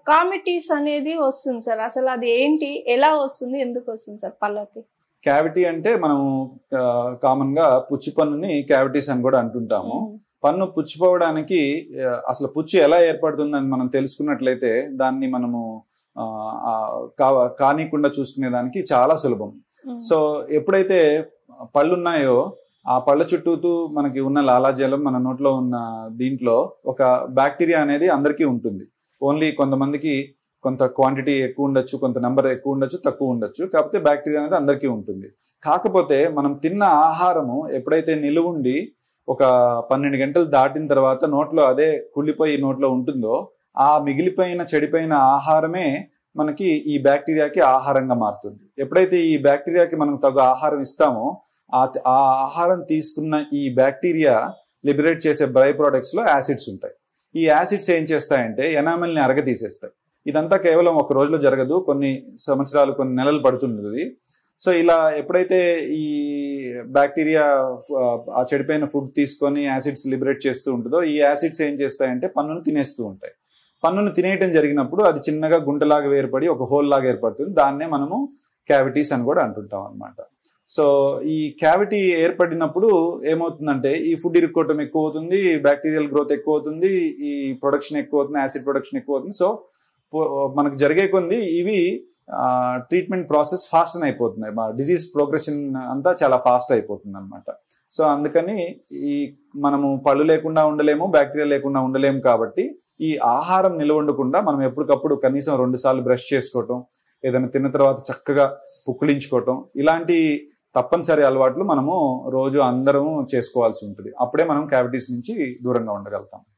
కామిటీస్ అనేది వస్తుంది సార్ అసలు అది ఏంటి ఎలా వస్తుంది ఎందుకు వస్తుంది సార్ పళ్ళకి క్యావిటీ అంటే మనం కామన్ గా పుచ్చి పన్నుని క్యావిటీస్ అని కూడా అంటుంటాము పన్ను పుచ్చిపోవడానికి ఆ, అసలు పుచ్చు ఎలా ఏర్పడుతుందని మనం తెలుసుకున్నట్లయితే దాన్ని మనము ఆ, ఆ, కా- కానీకుండా చూసుకునే దానికి చాలా సులభం ఉమ్. సో ఎప్పుడైతే పళ్ళు ఉన్నాయో ఆ పళ్ళ చుట్టూతూ మనకి ఉన్న లాలాజలం మన నోట్లో ఉన్న దీంట్లో ఒక బ్యాక్టీరియా అనేది అందరికీ ఉంటుంది ఓన్లీ కొంతమందికి కొంత క్వాంటిటీ ఎక్కువ ఉండొచ్చు కొంత నెంబర్ ఎక్కువ ఉండొచ్చు తక్కువ ఉండొచ్చు కాకపోతే బ్యాక్టీరియా అనేది అందరికీ ఉంటుంది కాకపోతే మనం తిన్న ఆహారము ఎప్పుడైతే నిలువుండి ఒక పన్నెండు గంటలు దాటిన తర్వాత నోట్లో అదే కుళ్ళిపోయి నోట్లో ఉంటుందో ఆ మిగిలిపోయిన చెడిపోయిన ఆహారమే మనకి ఈ బ్యాక్టీరియాకి ఆహారంగా మారుతుంది ఎప్పుడైతే ఈ బ్యాక్టీరియాకి మనం తగు ఆహారం ఇస్తామో ఆ ఆ ఆహారం తీసుకున్న ఈ బ్యాక్టీరియా లిబరేట్ చేసే బై ప్రొడక్ట్స్ లో యాసిడ్స్ ఉంటాయి ఈ యాసిడ్స్ ఏం చేస్తాయంటే ఎనామిల్ ని అరగతీసేస్తాయి ఇదంతా కేవలం ఒక రోజులో జరగదు కొన్ని సంవత్సరాలు కొన్ని నెలలు పడుతుంది సో ఇలా ఎప్పుడైతే ఈ బ్యాక్టీరియా ఆ చెడిపోయిన ఫుడ్ తీసుకొని యాసిడ్స్ లిబరేట్ చేస్తూ ఉంటుందో ఈ యాసిడ్స్ ఏం చేస్తాయంటే పన్నును తినేస్తూ ఉంటాయి పన్నును తినేయటం జరిగినప్పుడు అది చిన్నగా గుంటలాగా ఏర్పడి ఒక హోల్ లాగా ఏర్పడుతుంది దాన్నే మనము క్యావిటీస్ అని కూడా అంటుంటాం అనమాట సో ఈ క్యావిటీ ఏర్పడినప్పుడు ఏమవుతుందంటే ఈ ఫుడ్ ఇరుక్కోవటం ఎక్కువ అవుతుంది బ్యాక్టీరియల్ గ్రోత్ ఎక్కువ అవుతుంది ఈ ప్రొడక్షన్ ఎక్కువ అవుతుంది యాసిడ్ ప్రొడక్షన్ ఎక్కువ అవుతుంది సో పో- మనకు జరిగే కొంది ఇవి ట్రీట్మెంట్ ప్రాసెస్ ఫాస్ట్ అయిపోతుంది డిజీజ్ ప్రోగ్రెషన్ అంతా చాలా ఫాస్ట్ అయిపోతుంది అనమాట సో అందుకని ఈ మనము పళ్ళు లేకుండా ఉండలేము బ్యాక్టీరియా లేకుండా ఉండలేము కాబట్టి ఈ ఆహారం నిల్వ ఉండకుండా మనం ఎప్పటికప్పుడు కనీసం రెండు సార్లు బ్రష్ చేసుకోవటం ఏదైనా తిన్న తర్వాత చక్కగా పుక్కిలించుకోవటం ఇలాంటి తప్పనిసరి అలవాట్లు మనము రోజు అందరం చేసుకోవాల్సి ఉంటుంది అప్పుడే మనం క్యావిటీస్ నుంచి దూరంగా ఉండగలుగుతాం